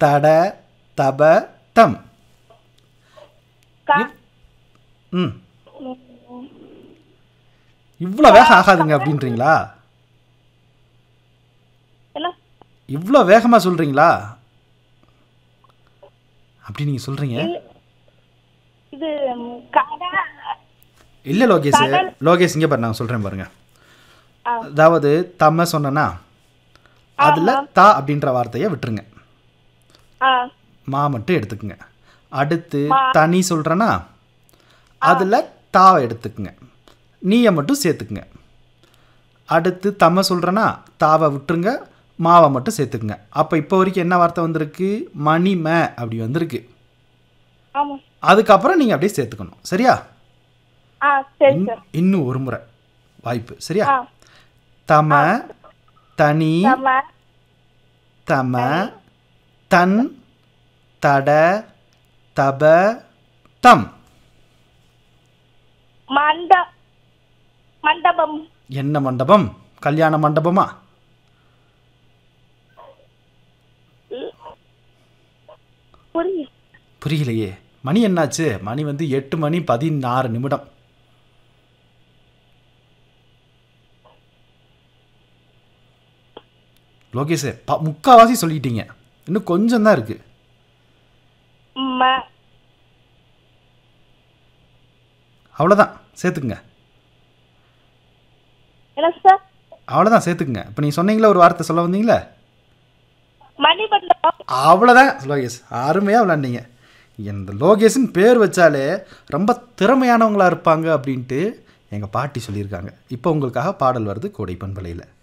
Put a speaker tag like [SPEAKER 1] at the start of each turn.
[SPEAKER 1] தட தப தம்
[SPEAKER 2] கா
[SPEAKER 1] ம் இவ்வளோ வேகம் ஆகாதுங்க அப்படின்றீங்களா
[SPEAKER 2] என்ன
[SPEAKER 1] இவ்வளோ வேகமாக சொல்கிறீங்களா அப்படி நீங்கள் சொல்கிறீங்க
[SPEAKER 2] இது ம், கடை
[SPEAKER 1] இல்லை லோகேஷ் லோகேஷ் இங்கே பாரு நான் சொல்கிறேன் பாருங்க
[SPEAKER 2] ஆ.
[SPEAKER 1] அதாவது தம்ம சொன்னேன்னா அதில் தா அப்படின்ற வார்த்தையை விட்டுருங்க
[SPEAKER 2] ஆ
[SPEAKER 1] மா மட்டும் எடுத்துக்குங்க அடுத்து தனி சொல்கிறேன்னா அதில் தாவை எடுத்துக்குங்க நீயை மட்டும் சேர்த்துக்குங்க அடுத்து தம்ம சொல்கிறேன்னா தாவை விட்டுருங்க மாவை மட்டும் சேர்த்துக்குங்க அப்போ இப்போ வரைக்கும் என்ன வார்த்தை வந்திருக்கு மணி ம அப்படி வந்திருக்கு
[SPEAKER 2] ஆமா
[SPEAKER 1] அதுக்கப்புறம் நீங்கள் அப்படியே சேர்த்துக்கணும் சரியா
[SPEAKER 2] ஆ சரி
[SPEAKER 1] இன்-
[SPEAKER 2] சார்
[SPEAKER 1] இன்னும் ஒரு முறை வாய்ப்பு சரியா
[SPEAKER 2] ஆ
[SPEAKER 1] தம தனி
[SPEAKER 2] நம்ம
[SPEAKER 1] தம தன் தட தப தம்
[SPEAKER 2] மண்ட மண்டபம்
[SPEAKER 1] என்ன மண்டபம் கல்யாண மண்டபமா
[SPEAKER 2] புரியல
[SPEAKER 1] புரியலையே மணி என்னாச்சு மணி வந்து எட்டு மணி பதினாறு நிமிடம் லோகேஷ் ப முக்காவாசி சொல்லிட்டீங்க இன்னும் கொஞ்சம் தான் இருக்கு
[SPEAKER 2] ம
[SPEAKER 1] அவ்வளோதான் சேர்த்துக்குங்க
[SPEAKER 2] என்ன சார்
[SPEAKER 1] அவ்வளோதான் சேர்த்துக்குங்க இப்போ நீங்கள் சொன்னீங்களே ஒரு வார்த்தை சொல்ல வந்தீங்களே
[SPEAKER 2] மணிமண்டபம்
[SPEAKER 1] அவ்வளோதான் லோகேஷ் அருமையாக விளாண்டீங்க இந்த லோகேஷ்னு பேர் வச்சாலே ரொம்ப திறமையானவங்களா இருப்பாங்க அப்படின்ட்டு எங்கள் பாட்டி சொல்லியிருக்காங்க இப்போ உங்களுக்காக பாடல் வருது கோடை பண்பலையில்